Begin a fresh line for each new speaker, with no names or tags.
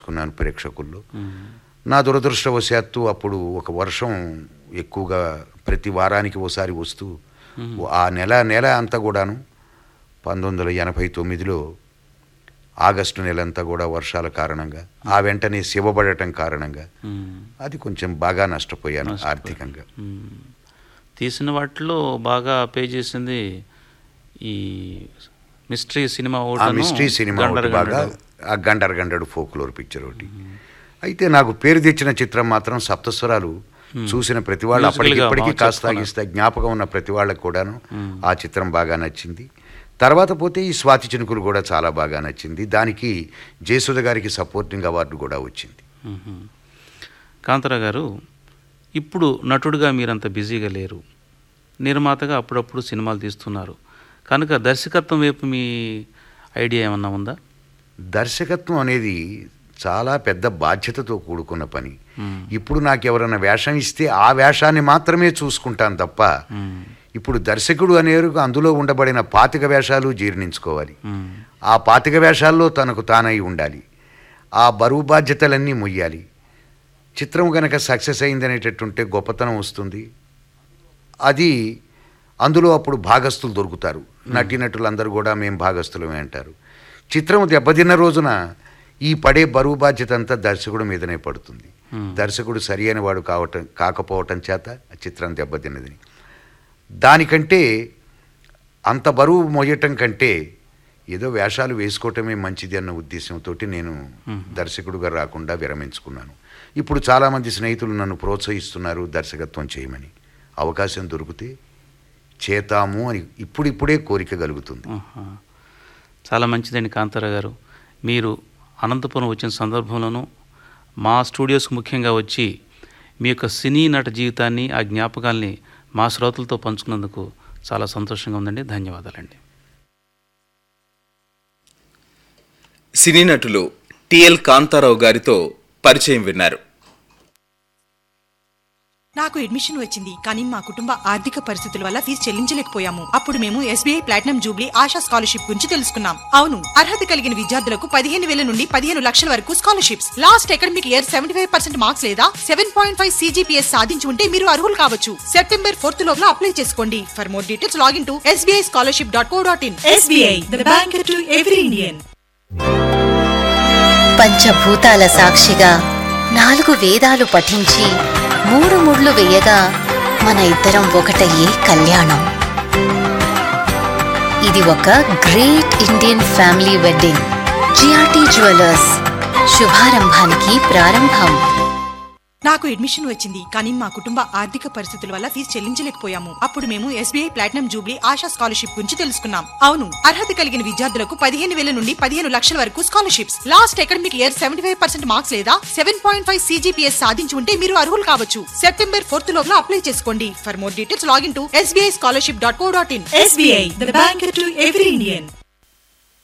కున్నాను ప్రేక్షకుల్లో నా దురదృష్టవశాత్తు అప్పుడు ఒక వర్షం ఎక్కువగా ప్రతి వారానికి ఓసారి వస్తూ ఆ నెల నెల అంతా కూడాను పంతొమ్మిది వందల ఎనభై తొమ్మిదిలో ఆగస్టు నెలంతా కూడా వర్షాల కారణంగా ఆ వెంటనే శివబడటం కారణంగా అది కొంచెం బాగా నష్టపోయాను ఆర్థికంగా
తీసిన వాటిలో బాగా పే చేసింది ఈ మిస్టరీ సినిమా
ఆ
ఒకటను,
మిస్టరీ సినిమా
గండర్
ఒకటి బాగా
గండరు.
ఆ గండర్ గండడు ఫోక్లోర్ పిక్చర్ ఒకటి అయితే నాకు పేరు తెచ్చిన చిత్రం మాత్రం సప్తస్వరాలు చూసిన ప్రతి వాళ్ళు
Musical
అప్పటికి
గా
ఇప్పటికీ
బాగా
కాస్త
చెప్పుకున్నారు.
గిస్త జ్ఞాపకం ఉన్న ప్రతి వాళ్ళకు కూడాను ఆ చిత్రం బాగా నచ్చింది తర్వాత పోతే ఈ స్వాతి చినుకులు కూడా చాలా బాగా నచ్చింది దానికి జయసుధ గారికి సపోర్టింగ్ అవార్డు కూడా వచ్చింది
మ్మ్. కాంతారావు గారు ఇప్పుడు నటుడుగా మీరంత బిజీగా లేరు నిర్మాతగా అప్పుడప్పుడు సినిమాలు తీస్తున్నారు కనుక దర్శకత్వం వైపు మీ ఐడియా ఏమన్నా ఉందా
దర్శకత్వం అనేది చాలా పెద్ద బాధ్యతతో కూడుకున్న పని
మ్మ్.
ఇప్పుడు నాకు ఎవరైనా వేషం ఇస్తే ఆ వేషాన్ని మాత్రమే చూసుకుంటాను తప్ప
మ్మ్.
ఇప్పుడు దర్శకుడు అనేరు అందులో ఉండబడిన పాతిక వేషాలు జీర్ణించుకోవాలి
మ్మ్.
ఆ పాతిక వేషాల్లో తనకు తానై ఉండాలి ఆ బరువు బాధ్యతలన్నీ మొయ్యాలి చిత్రం గనక సక్సెస్ అయిందనేటట్టుంటే గొప్పతనం వస్తుంది అది అందులో అప్పుడు భాగస్తులు దొరుకుతారు నటీనటులందరూ కూడా మేము భాగస్తులమే అంటారు చిత్రం దెబ్బతిన్న రోజున ఈ పడే బరువు బాధ్యత అంతా దర్శకుడు మీదనే పడుతుంది
Hmm.
దర్శకుడు సరి అయిన వాడు కావటం కాకపోవటం చేత ఆ చిత్రం దెబ్బతిన్నది దానికంటే అంత బరువు మోయటం కంటే ఏదో వేషాలు వేసుకోవటమే మంచిది అన్న ఉద్దేశంతో నేను దర్శకుడుగా రాకుండా విరమించుకున్నాను ఇప్పుడు చాలామంది స్నేహితులు నన్ను ప్రోత్సహిస్తున్నారు దర్శకత్వం చేయమని అవకాశం దొరికితే చేతాము అని ఇప్పుడిప్పుడే కోరిక కలుగుతుంది
ఆహా. చాలా మంచిదండి కాంతారావు గారు మీరు అనంతపురం వచ్చిన సందర్భంలోనూ మా స్టూడియోస్కి ముఖ్యంగా వచ్చి మీ యొక్క సినీ నట జీవితాన్ని ఆ జ్ఞాపకాల్ని మా శ్రోతలతో పంచుకున్నందుకు చాలా సంతోషంగా ఉందండి ధన్యవాదాలండి
సినీ నటులు టిఎల్ కాంతారావు గారితో పరిచయం విన్నారు
నాకు అడ్మిషన్ వచ్చింది కానీ మా కుటుంబ ఆర్థిక పరిస్థితుల వల్ల ఫీజు చెల్లించలేకపోయాము అప్పుడు మేము SBI platinum jubilee Asha scholarship గురించి తెలుసుకున్నాం అవును అర్హత కలిగిన విద్యార్థులకు పదిహేను వేల నుండి పదిహేను లక్షల వరకు scholarships last academic year seventy five percent marks లేదా సెవెన్ పాయింట్ ఫైవ్ సీజీపీఎస్ సాధించి ఉంటే మీరు అర్హులు కావచ్చు సెప్టెంబర్ ఫోర్త్ లోపల అప్లై చేసుకోండి for more details log in to SBI scholarship dot co dot in SBI the bank to every Indian
పంచభూతాల సాక్షిగా నాలుగు వేదాలు పఠించి మూడు ముళ్ళు వేయగా మన ఇద్దరం ఒకటయ్యే కళ్యాణం ఇది ఒక great Indian family wedding GRT jewellers శుభారంభానికి ప్రారంభం
నాకు అడ్మిషన్ వచ్చింది కానీ మా కుటుంబ ఆర్థిక పరిస్థితుల వల్ల ఫీజు చెల్లించలేకపోయాము అప్పుడు మేము SBI platinum jubilee Asha scholarship గురించి తెలుసుకున్నాం అవును అర్హత కలిగిన విద్యార్థులకు పదిహేను వేల నుండి పదిహేను లక్షల వరకు scholarships last academic year seventy five percent marks లేదా సెవెన్ పాయింట్ ఫైవ్ సీజీపీఎస్ సాధించి ఉంటే మీరు అర్హులు కావచ్చు సెప్టెంబర్ ఫోర్త్ లోపల అప్లై చేసుకోండి for more details log in to SBI scholarship dot co dot in SBI the bank to every Indian